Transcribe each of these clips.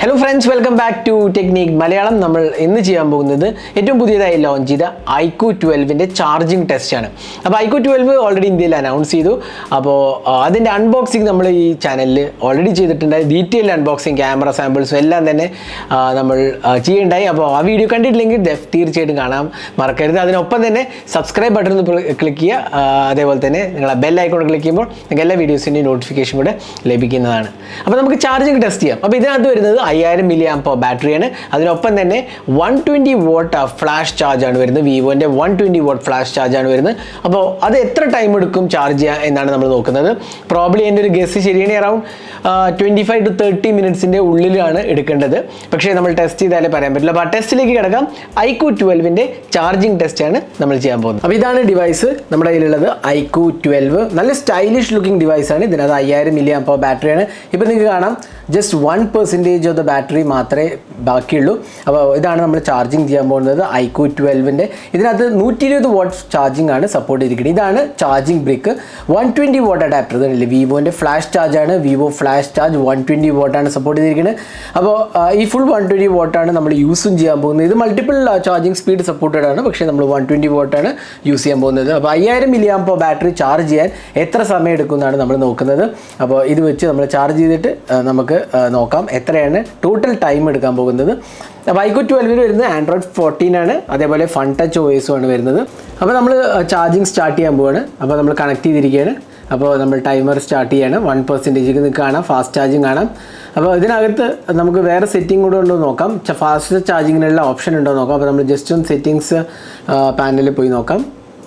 hello friends welcome back to technique Malayalam നമ്മൾ ഇന്ന് ചെയ്യാൻ പോകുന്നത് ഏറ്റവും പുതിയതായി ലോഞ്ച് ചെയ്ത ഐക്യു ട്വൽവിൻ്റെ ചാർജിങ് ടെസ്റ്റാണ് അപ്പോൾ ഐക്യു ട്വൽവ് ഓൾറെഡി ഇന്ത്യയിൽ അനൗൺസ് ചെയ്തു അപ്പോൾ അതിൻ്റെ അൺബോക്സിങ് നമ്മൾ ഈ ചാനലിൽ ഓൾറെഡി ചെയ്തിട്ടുണ്ട് ഡീറ്റെയിൽ അൺബോക്സിങ് ക്യാമറ സാമ്പിൾസും എല്ലാം തന്നെ ആ, നമ്മൾ ആ, ചെയ്യുണ്ടായി അപ്പോൾ ആ വീഡിയോ കണ്ടിട്ടില്ലെങ്കിൽ ദef- തീർച്ചയായിട്ടും കാണാൻ മറക്കരുത് അതിനൊപ്പം തന്നെ സബ്സ്ക്രൈബ് ബട്ടൺ ഒന്ന് ക്ലിക്ക് ചെയ്യുക ആ, അതേപോലെ തന്നെ നിങ്ങൾ ബെൽ ഐക്കോൺ ക്ലിക്ക് ചെയ്യുമ്പോൾ നിങ്ങൾക്ക് എല്ലാ വീഡിയോസിൻ്റെയും നോട്ടിഫിക്കേഷൻ കൂടെ ലഭിക്കുന്നതാണ് അപ്പോൾ നമുക്ക് ചാർജിങ് ടെസ്റ്റ് ചെയ്യാം അപ്പോൾ ഇതിനകത്ത് വരുന്നത് അയ്യായിരം മില്ലി ആംപോ ബാറ്ററിയാണ് അതിനൊപ്പം തന്നെ വൺ ട്വൻറ്റി വോട്ട് ഫ്ലാഷ് ചാർജാണ് വരുന്നത് വിവോൻ്റെ വൺ ട്വൻറ്റി വോട്ട് ഫ്ലാഷ് ചാർജാണ് വരുന്നത് അപ്പോൾ അത് എത്ര ടൈം എടുക്കും ചാർജ് ചെയ്യാൻ എന്നാണ് നമ്മൾ നോക്കുന്നത് പ്രോബ്ലി എൻ്റെ ഒരു ഗസ് ശരിയാണ് around twenty five to thirty മിനിറ്റ്സിൻ്റെ ഉള്ളിലാണ് എടുക്കേണ്ടത് പക്ഷേ നമ്മൾ ടെസ്റ്റ് ചെയ്താലേ പറയാൻ പറ്റില്ല അപ്പോൾ ആ ടെസ്റ്റിലേക്ക് കിടക്കാം ഐക്യു ട്വൽവിൻ്റെ ചാർജിങ് ടെസ്റ്റാണ് നമ്മൾ ചെയ്യാൻ പോകുന്നത് അപ്പോൾ ഇതാണ് ഡിവൈസ് നമ്മുടെ കയ്യിലുള്ളത് ഐക്യു ട്വൽവ് നല്ല സ്റ്റൈലിഷ് ലുക്കിംഗ് ഡിവൈസാണ് ഇതിനകത്ത് അയ്യായിരം മില്ലി ആംപോ ബാറ്ററിയാണ് ഇപ്പോൾ നിങ്ങൾക്ക് കാണാം just one percentage of the battery മാത്രമേ ബാക്കിയുള്ളൂ അപ്പോൾ ഇതാണ് നമ്മൾ ചാർജിങ് ചെയ്യാൻ പോകുന്നത് ഐക്യു ട്വൽവിൻ്റെ ഇതിനകത്ത് നൂറ്റി ഇരുപത് വാട്ട് ചാർജിങ് ആണ് സപ്പോർട്ട് ചെയ്തിരിക്കുന്നത് ഇതാണ് charging brick one twenty watt adapter ഇതല്ലേ വിവോൻ്റെ ഫ്ലാഷ് ചാർജാണ് Vivo flash charge one twenty വാട്ടാണ് സപ്പോർട്ട് ചെയ്തിരിക്കുന്നത് അപ്പോൾ ഈ ഫുൾ വൺ ട്വൻറ്റി വാട്ടാണ് നമ്മൾ യൂസും ചെയ്യാൻ പോകുന്നത് ഇത് മൾട്ടിപ്പിൾ ചാർജിങ് സ്പീഡ് സപ്പോർട്ടഡ് ആണ് പക്ഷേ നമ്മൾ വൺ ട്വൻറ്റി വാട്ടാണ് യൂസ് ചെയ്യാൻ പോകുന്നത് അപ്പോൾ അയ്യായിരം മില്ലി ആകുമ്പോൾ ബാറ്ററി ചാർജ് ചെയ്യാൻ എത്ര സമയം എടുക്കുമെന്നാണ് നമ്മൾ നോക്കുന്നത് അപ്പോൾ ഇത് വെച്ച് നമ്മൾ ചാർജ് ചെയ്തിട്ട് ആ, നമുക്ക് ആ, നോക്കാം എത്രയാണ് ടോട്ടൽ ടൈം എടുക്കാൻ പോകുന്നത് അപ്പോൾ ഐക്കോ ട്വൽവിൽ വരുന്നത് ആൻഡ്രോയിഡ് ഫോർട്ടീൻ ആണ് അതേപോലെ ഫൺ ടച്ച് ഒ എസും ആണ് വരുന്നത് അപ്പോൾ നമ്മൾ ചാർജിങ് സ്റ്റാർട്ട് ചെയ്യാൻ പോവാണ് അപ്പോൾ നമ്മൾ കണക്ട് ചെയ്തിരിക്കുകയാണ് അപ്പോൾ നമ്മൾ ടൈമർ സ്റ്റാർട്ട് ചെയ്യാണ് വൺ പെർസെൻറ്റേജ് നിങ്ങൾക്ക് കാണാം ഫാസ്റ്റ് ചാർജിങ് കാണാം അപ്പോൾ ഇതിനകത്ത് നമുക്ക് വേറെ സെറ്റിംഗ് കൂടെ ഉണ്ടോ എന്ന് നോക്കാം ഫാസ്റ്റ് ചാർജിങ്ങിനുള്ള ഓപ്ഷൻ ഉണ്ടോ എന്ന് നോക്കാം അപ്പോൾ നമ്മൾ ജസ്റ്റ് ഒന്ന് സെറ്റിങ്സ് പാനലിൽ പോയി നോക്കാം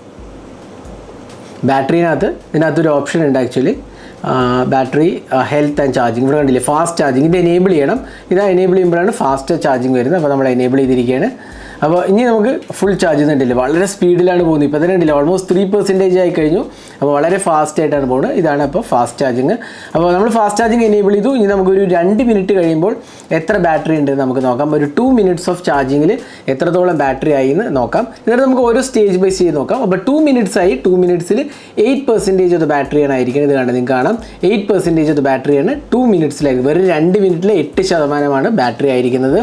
ബാറ്ററിനകത്ത് ഇതിനകത്തൊരു ഓപ്ഷൻ ഉണ്ട് actually battery health and charging ഇവിടെ കണ്ടില്ലേ ഫാസ്റ്റ് ചാർജിങ് ഇത് എനേബിൾ ചെയ്യണം ഇത് എനേബിൾ ചെയ്യുമ്പോഴാണ് ഫാസ്റ്റ് ചാർജിങ് വരുന്നത് അപ്പോൾ നമ്മൾ എനേബിൾ ചെയ്തിരിക്കുകയാണ് അപ്പോൾ ഇനി നമുക്ക് ഫുൾ ചാർജ് ചെയ്യുന്നുണ്ടല്ലേ വളരെ സ്പീഡിലാണ് പോകുന്നത് ഇപ്പോൾ തന്നെ ഉണ്ടല്ലേ ഓൾമോസ്റ്റ് ത്രീ പെർസെൻറ്റേജ് ആയി കഴിഞ്ഞു അപ്പോൾ വളരെ ഫാസ്റ്റ് ആയിട്ടാണ് പോകുന്നത് ഇതാണ് അപ്പോൾ ഫാസ്റ്റ് ചാർജിങ് അപ്പോൾ നമ്മൾ ഫാസ്റ്റ് ചാർജിങ് എനേബിൾ ചെയ്തു ഇനി നമുക്കൊരു രണ്ട് മിനിറ്റ് കഴിയുമ്പോൾ എത്ര ബാറ്ററി ഉണ്ട് എന്ന് നമുക്ക് നോക്കാം ഒരു ടു മിനിറ്റ്സ് ഓഫ് ചാർജിങ്ങിൽ എത്രത്തോളം ബാറ്ററി ആയി എന്ന് നോക്കാം എന്നിട്ട് നമുക്ക് ഓരോ സ്റ്റേജ് ബൈ ചെയ്ത് നോക്കാം അപ്പോൾ ടു മിനിറ്റ്സ് ആയി ടു മിനിറ്റ്സിൽ എയ്റ്റ് പെർസെൻറ്റേജ് ഓഫ് ബാറ്ററിയാണ് ആയിരിക്കുന്നത് ഇത് കാണാം നിങ്ങൾക്ക് കാണാം എയ്റ്റ് പെർസെൻറ്റേജ് ഓഫ് ബാറ്ററിയാണ് ടു മിനിറ്റ്സിലായിരിക്കും വെറും രണ്ട് മിനിറ്റിൽ എട്ട് ശതമാനമാണ് ബാറ്ററി ആയിരിക്കുന്നത്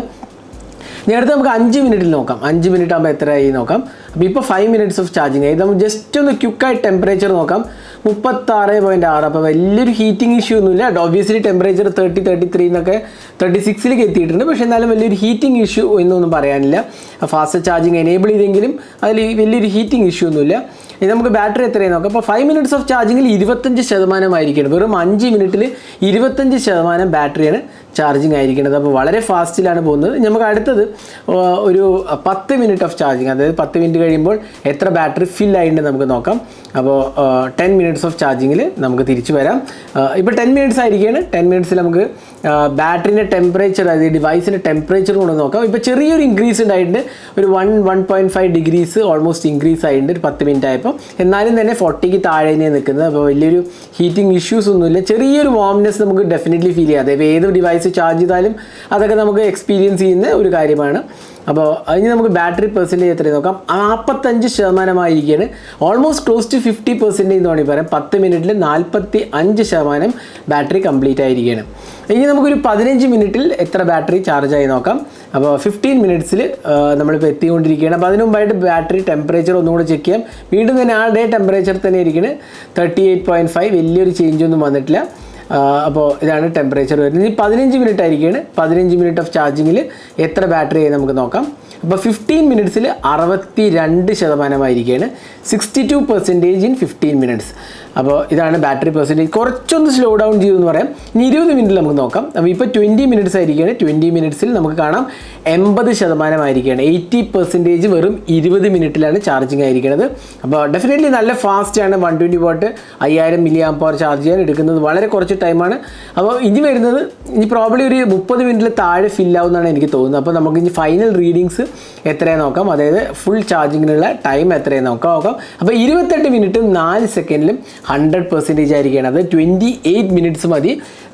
ഇനി അടുത്ത് നമുക്ക് അഞ്ച് മിനിറ്റിൽ നോക്കാം അഞ്ച് മിനിറ്റ് ആകുമ്പോൾ എത്രയായി നോക്കാം അപ്പോൾ ഇപ്പോൾ ഫൈവ് മിനിറ്റ്സ് ഓഫ് ചാർജിങ് ആയി നമ്മൾ ജസ്റ്റ് ഒന്ന് ക്യുക്കായി ടെമ്പറേച്ചർ നോക്കാം മുപ്പത്താറ് പോയിൻറ്റ് ആറ് അപ്പോൾ വലിയൊരു ഹീറ്റിംഗ് ഇഷ്യൂ ഒന്നുമില്ല obviously temperature thirty thirty three എന്നൊക്കെ തേർട്ടി സിക്സിലേക്ക് എത്തിയിട്ടുണ്ട് പക്ഷേ എന്നാലും വലിയൊരു ഹീറ്റിംഗ് ഇഷ്യൂ എന്നൊന്നും പറയാനില്ല ഫാസ്റ്റ് ചാർജിങ് എനേബിൾ ചെയ്തെങ്കിലും അതിൽ വലിയൊരു ഹീറ്റിംഗ് ഇഷ്യൂ ഒന്നുമില്ല ഇനി നമുക്ക് ബാറ്ററി എത്രയും നോക്കാം അപ്പോൾ ഫൈവ് മിനിറ്റ്സ് ഓഫ് ചാർജിങ്ങിൽ ഇരുപത്തഞ്ച് ശതമാനമായിരിക്കണം വെറും അഞ്ച് മിനിറ്റിൽ ഇരുപത്തഞ്ച് ശതമാനം ബാറ്ററിയാണ് ചാർജിങ് ആയിരിക്കുന്നത് അപ്പോൾ വളരെ ഫാസ്റ്റിലാണ് പോകുന്നത് ഇനി നമുക്ക് അടുത്തത് ആ, ഒരു പത്ത് മിനിറ്റ് ഓഫ് ചാർജിങ് അതായത് പത്ത് മിനിറ്റ് കഴിയുമ്പോൾ എത്ര ബാറ്ററി ഫിൽ ആയിട്ടുണ്ട് നമുക്ക് നോക്കാം അപ്പോൾ ടെൻ മിനിറ്റ്സ് ഓഫ് ചാർജിങ്ങിൽ നമുക്ക് തിരിച്ചു വരാം ഇപ്പോൾ ടെൻ മിനിറ്റ്സ് ആയിരിക്കുകയാണ് ടെൻ മിനിറ്റ്സിൽ നമുക്ക് ബാറ്ററിൻ്റെ ടെമ്പറേച്ചർ അതായത് ഡിവൈസിൻ്റെ ടെമ്പറേച്ചർ കൊണ്ട് നോക്കാം ഇപ്പോൾ ചെറിയൊരു ഇൻക്രീസ് ഉണ്ടായിട്ടുണ്ട് ഒരു one one point five degrees almost increase ആയിട്ടുണ്ട് ഒരു പത്ത് മിനിറ്റ് ആയപ്പോൾ എന്നാലും തന്നെ ഫോർട്ടിക്ക് താഴെ തന്നെയാണ് നിൽക്കുന്നത് അപ്പോൾ വലിയൊരു ഹീറ്റിംഗ് ഇഷ്യൂസ് ഒന്നുമില്ല ചെറിയൊരു വാംനെസ് നമുക്ക് ഡെഫിനറ്റ്ലി ഫീൽ ചെയ്യാം അതായത് ഏത് ഡിവൈസ് ചാർജ് ചെയ്താലും അതൊക്കെ നമുക്ക് എക്സ്പീരിയൻസ് ചെയ്യുന്ന ഒരു കാര്യമാണ് അപ്പോൾ അതിന് നമുക്ക് ബാറ്ററി പെർസെൻറ്റേജ് എത്ര നോക്കാം നാൽപ്പത്തഞ്ച് ശതമാനമായിരിക്കുകയാണ് almost close to fifty percentage എന്ന് വേണമെങ്കിൽ പറയാം പത്ത് മിനിറ്റിൽ നാൽപ്പത്തി അഞ്ച് ശതമാനം ബാറ്ററി കംപ്ലീറ്റ് ആയിരിക്കുകയാണ് ഇനി നമുക്കൊരു പതിനഞ്ച് മിനിറ്റിൽ എത്ര ബാറ്ററി ചാർജ് ആയി നോക്കാം അപ്പോൾ ഫിഫ്റ്റീൻ മിനിറ്റ്സിൽ നമ്മളിപ്പോൾ എത്തിക്കൊണ്ടിരിക്കുകയാണ് അപ്പോൾ അതിന് മുമ്പായിട്ട് ബാറ്ററി ടെമ്പറേച്ചർ ഒന്നും കൂടെ ചെക്ക് ചെയ്യാം വീണ്ടും തന്നെ ആ ഡേ ടെമ്പറേച്ചർ തന്നെ ഇരിക്കുന്നത് തേർട്ടി എയ്റ്റ് പോയിൻറ്റ് ഫൈവ് വലിയൊരു ചേഞ്ച് ഒന്നും വന്നിട്ടില്ല അപ്പോൾ ഇതാണ് ടെമ്പറേച്ചർ വരുന്നത് ഇനി പതിനഞ്ച് മിനിറ്റ് ആയിരിക്കുകയാണ് പതിനഞ്ച് മിനിറ്റ് ഓഫ് ചാർജിങ്ങിൽ എത്ര ബാറ്ററി ആയി നമുക്ക് നോക്കാം അപ്പോൾ ഫിഫ്റ്റീൻ മിനിറ്റ്സിൽ അറുപത്തി രണ്ട് ശതമാനമായിരിക്കുകയാണ് sixty two percentage in fifteen minutes അപ്പോൾ ഇതാണ് ബാറ്ററി പെർസെൻറ്റേജ് കുറച്ചൊന്ന് സ്ലോ ഡൗൺ ചെയ്തു എന്ന് പറയാം ഇനി ഇരുപത് മിനിറ്റിൽ നമുക്ക് നോക്കാം അപ്പോൾ ഇപ്പോൾ ട്വൻറ്റി മിനിറ്റ്സ് ആയിരിക്കുകയാണ് ട്വൻറ്റി മിനിറ്റ്സിൽ നമുക്ക് കാണാം എൺപത് ശതമാനമായിരിക്കുകയാണ് എയ്റ്റി പെർസെൻറ്റേജ് വെറും ഇരുപത് മിനിറ്റിലാണ് ചാർജിങ് ആയിരിക്കുന്നത് അപ്പോൾ ഡെഫിനറ്റ്ലി നല്ല ഫാസ്റ്റ് ആണ് വൺ ട്വൻറ്റി വാട്ട് അയ്യായിരം മില്ലി ആം പവർ ചാർജ് ചെയ്യാൻ എടുക്കുന്നത് വളരെ കുറച്ച് ടൈമാണ് അപ്പോൾ ഇനി വരുന്നത് ഇനി പ്രോബ്ലി ഒരു മുപ്പത് മിനിറ്റിൽ താഴെ ഫില്ലാവുമെന്നാണ് എനിക്ക് തോന്നുന്നത് അപ്പോൾ നമുക്ക് ഇനി ഫൈനൽ റീഡിങ്സ് എത്രയാണ് നോക്കാം അതായത് ഫുൾ ചാർജിങ്ങിനുള്ള ടൈം എത്രയാണ് നോക്കാം നോക്കാം അപ്പോൾ ഇരുപത്തെട്ട് മിനിറ്റും നാല് സെക്കൻഡിലും ഹൺഡ്രഡ് പെർസെൻറ്റേജ് ആയിരിക്കുകയാണ് അത് ട്വൻറ്റി എയ്റ്റ് മിനിറ്റ്സ് മതി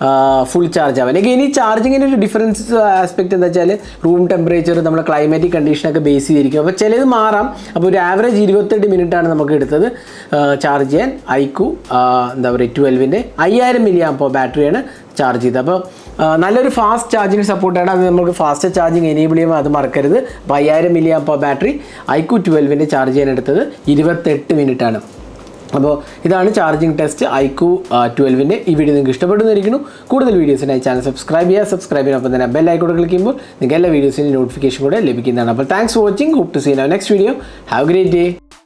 ഫുൾ ചാർജ് ആവാൻ അല്ലെങ്കിൽ ഇനി ചാർജിങ്ങിൻ്റെ ഒരു ഡിഫറൻസ് ആസ്പെക്ട് എന്താ വെച്ചാൽ റൂം ടെമ്പറേച്ചർ നമ്മുടെ ക്ലൈമാറ്റിക് കണ്ടീഷനൊക്കെ ബേസ് ചെയ്തിരിക്കും അപ്പോൾ ചിലത് മാറാം അപ്പോൾ ഒരു ആവറേജ് ഇരുപത്തെട്ട് മിനിറ്റാണ് നമുക്ക് എടുത്തത് ചാർജ് ചെയ്യാൻ ഐക്കു എന്താ പറയുക ട്വൽവിൻ്റെ അയ്യായിരം മില്ലി ആകുമ്പോൾ ബാറ്ററിയാണ് ചാർജ് ചെയ്തത് അപ്പോൾ ആ, നല്ലൊരു ഫാസ്റ്റ് ചാർജിങ് സപ്പോർട്ടാണ് അത് നമുക്ക് ഫാസ്റ്റ് ചാർജിങ് എനേബിൾ ചെയ്യുമ്പോൾ അത് മറക്കരുത് അപ്പോൾ അയ്യായിരം മില്ലി ആമ്പോൾ ബാറ്ററി ഐക്യു ട്വൽവിൻ്റെ ചാർജ് ചെയ്യാൻ എടുത്തത് ഇരുപത്തെട്ട് മിനിറ്റ് ആണ് അപ്പോൾ ഇതാണ് ചാർജിങ് ടെസ്റ്റ് ഐക്യു ട്വൽവിൻ്റെ ഈ വീഡിയോ നിങ്ങൾക്ക് ഇഷ്ടപ്പെടുന്നിരിക്കുന്നു കൂടുതൽ വീഡിയോസിനായി ചാനൽ സബ്സ്ക്രൈബ് ചെയ്യുക സബ്സ്ക്രൈബ് ചെയ്യുമ്പോൾ തന്നെ ബെൽ ഐക്കോടെ ക്ലിക്ക് ചെയ്യുമ്പോൾ നിങ്ങൾക്ക് എല്ലാ വീഡിയോസിൻ്റെ നോട്ടിഫിക്കേഷൻ കൂടെ ലഭിക്കുന്നതാണ് അപ്പോൾ thanks for watching hope to seen next video have great day